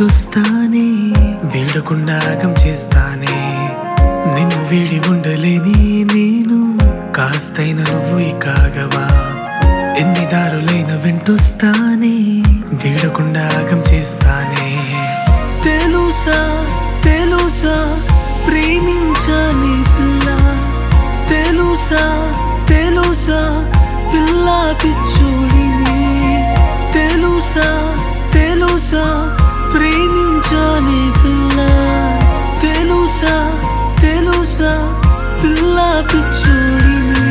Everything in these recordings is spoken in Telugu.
వెంటొస్తానే వీడకుండా ఆగం చేస్తానే నిన్ను వీడి ఉండలేని నేను కాస్తైన నువ్వు కాగవా ఎన్ని దారులైన వెంటొస్తానే వీడకుండా ఆగం చేస్తానే తెలుసా తెలుసా ప్రేమించని పిల్ల తెలుసా తెలుసా పిల్ల పిచ్చుడిని తెలుసా తెలుసా ప్రేమించని పిల్ల తెలుసా తెలుసా పిల్ల పిచ్చుడిని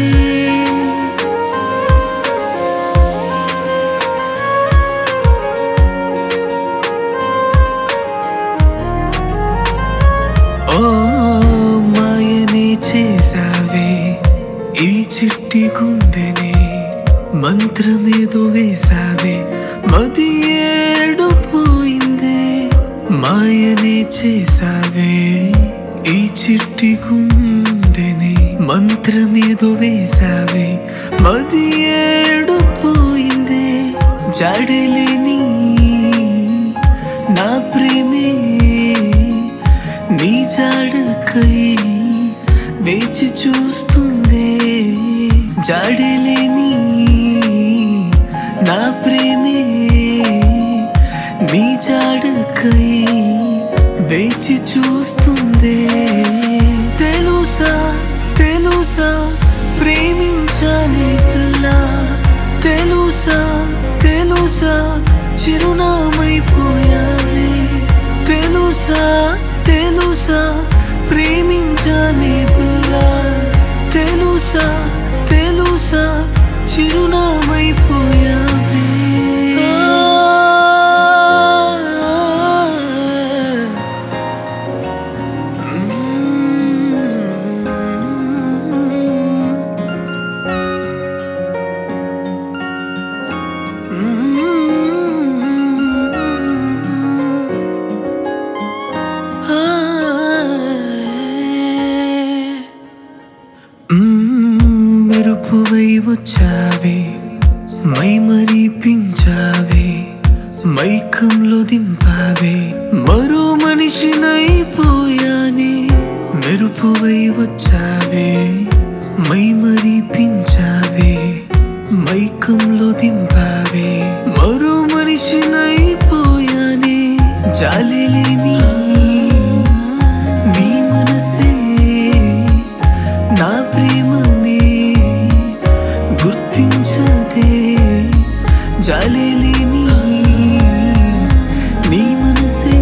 ఓ మాయనే చేసావే ఈ చిట్టి గుండెనే మంత్రమేదో వేసావే మది ఏడుపోయిందే మాయనే చేసావే ఈ చిట్టి గుండెనే మంత్రమేదో వేసావే మది ఏడుపోయిందే జాడలేని నా ప్రేమే నీ జాడకై వేచి చూస్తుందే జాడలేని నా ప్రేమే నీ జాడకై వేచి చూస్తుందే తెలుసా తెలుసా ప్రేమించని పిల్ల తెలుసా తెలుసా చిరునామైపోయావే తెలుసా తెలుసా ప్రేమించని పిల్ల తెలుసా తెలుసా చిరునామైపోయావే మెరుపువై వచ్చావే మై మరీ పించావే మైకంలో దింపావే మరో మనిషినైపోయానే మెరుపువై వచ్చావే మై మరీ పించావే మైకంలో దింపావే మరో మనిషినైపోయానే జాలి లేని నీ మనసే నా ప్రేమనే గుర్తించదే జాలి లేని నీ మనసే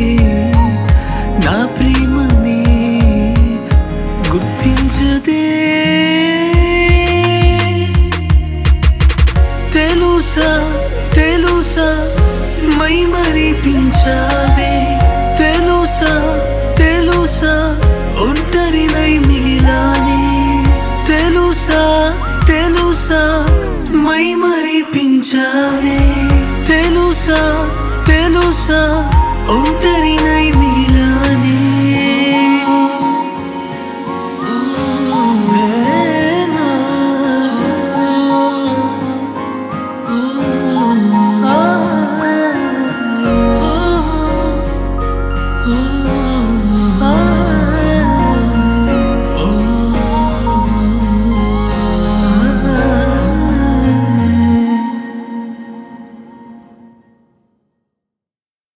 నా ప్రేమనే గుర్తించదే తెలుసా తెలుసా మై మరిపించావే తెలుసా తెలుసా ఒంటరినై మిగిలానే తెలుసా తెలుసా మై మరిపించావే తెలుసా తెలుసా